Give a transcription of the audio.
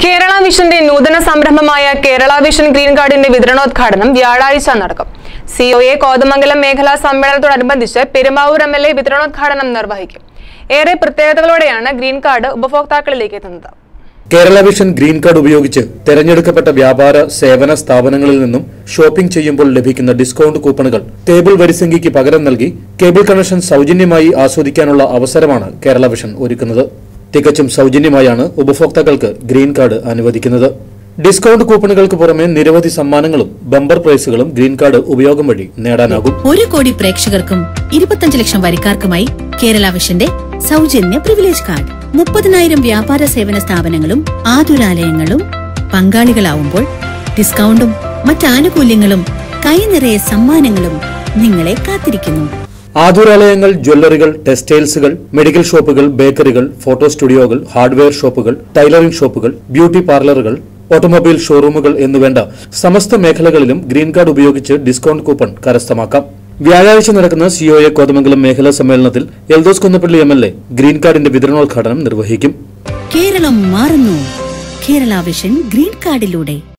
കേരള വിഷന്റെ നൂതന സംരംഭമായ Kerala vision green കാർഡിന്റെ വിതരണോദ്ഘാടനം വ്യാഴാഴ്ച നടക്കും സിഒഎ കോതമംഗലം മേഖലാ സമ്മേളനത്തോടനുബന്ധിച്ച് പെരുമ്പാവൂർ എം എൽ എ വിതരണോദ്ഘാടനം നിർവഹിക്കും ഏറെ പ്രത്യേകതകളോടെയാണ് ഗ്രീൻ കാർഡ് ഉപഭോക്താക്കളിലേക്ക് എത്തുന്നത് കേരള വിഷൻ ഗ്രീൻ കാർഡ് ഉപയോഗിച്ച് തെരഞ്ഞെടുക്കപ്പെട്ട വ്യാപാര സേവന സ്ഥാപനങ്ങളിൽ നിന്നും ഷോപ്പിംഗ് ചെയ്യുമ്പോൾ ലഭിക്കുന്ന ഡിസ്കൗണ്ട് കൂപ്പണുകൾ കേബിൾ വരിസംഖ്യയ്ക്ക് പകരം നൽകി കേബിൾ കണക്ഷൻ സൗജന്യമായി ആസ്വദിക്കാനുള്ള അവസരമാണ് കേരള വിഷൻ ഒരുക്കുന്നത് തികച്ചും സൗജന്യമായാണ് ഉപഭോക്താക്കൾക്ക് ഗ്രീൻ കാർഡ് അനുവദിക്കുന്നത് ഡിസ്കൗണ്ട് കൂപ്പണുകൾക്ക് പുറമെ നിരവധി സമ്മാനങ്ങളും ബമ്പർ പ്രൈസുകളും ഗ്രീൻ കാർഡ് ഉപയോഗം വഴി നേടാനാകും ഒരു കോടി പ്രേക്ഷകർക്കും ഇരുപത്തഞ്ച് ലക്ഷം വരിക്കാർക്കുമായി കേരള വിഷന്റെ സൗജന്യ പ്രിവിലേജ് കാർഡ് മുപ്പതിനായിരം വ്യാപാര സേവന സ്ഥാപനങ്ങളും ആതുരാലയങ്ങളും പങ്കാളികളാവുമ്പോൾ ഡിസ്കൗണ്ടും മറ്റാനുകൂല്യങ്ങളും കൈനിറയെ സമ്മാനങ്ങളും നിങ്ങളെ കാത്തിരിക്കുന്നു ആതുരാലയങ്ങൾ ജ്വല്ലറികൾ ടെക്സ്റ്റൈൽസുകൾ മെഡിക്കൽ ഷോപ്പുകൾ ബേക്കറികൾ ഫോട്ടോ സ്റ്റുഡിയോകൾ ഹാർഡ്വെയർ ഷോപ്പുകൾ ടൈലറിംഗ് ഷോപ്പുകൾ ബ്യൂട്ടി പാർലറുകൾ ഓട്ടോമൊബൈൽ ഷോറൂമുകൾ എന്നുവേണ്ട സമസ്ത മേഖലകളിലും ഗ്രീൻ കാർഡ് ഉപയോഗിച്ച് ഡിസ്കൗണ്ട് കൂപ്പൺ കരസ്ഥമാക്കാം വ്യാഴാഴ്ച നടക്കുന്ന സിഒഎ കോതമംഗലം മേഖലാ സമ്മേളനത്തിൽ Eldhose Kunnappilly M L A green കാർഡിന്റെ വിതരണോദ്ഘാടനം നിർവഹിക്കും കേരളം മാറുന്നു കേരള വിഷൻ ഗ്രീൻ കാർഡിലൂടെ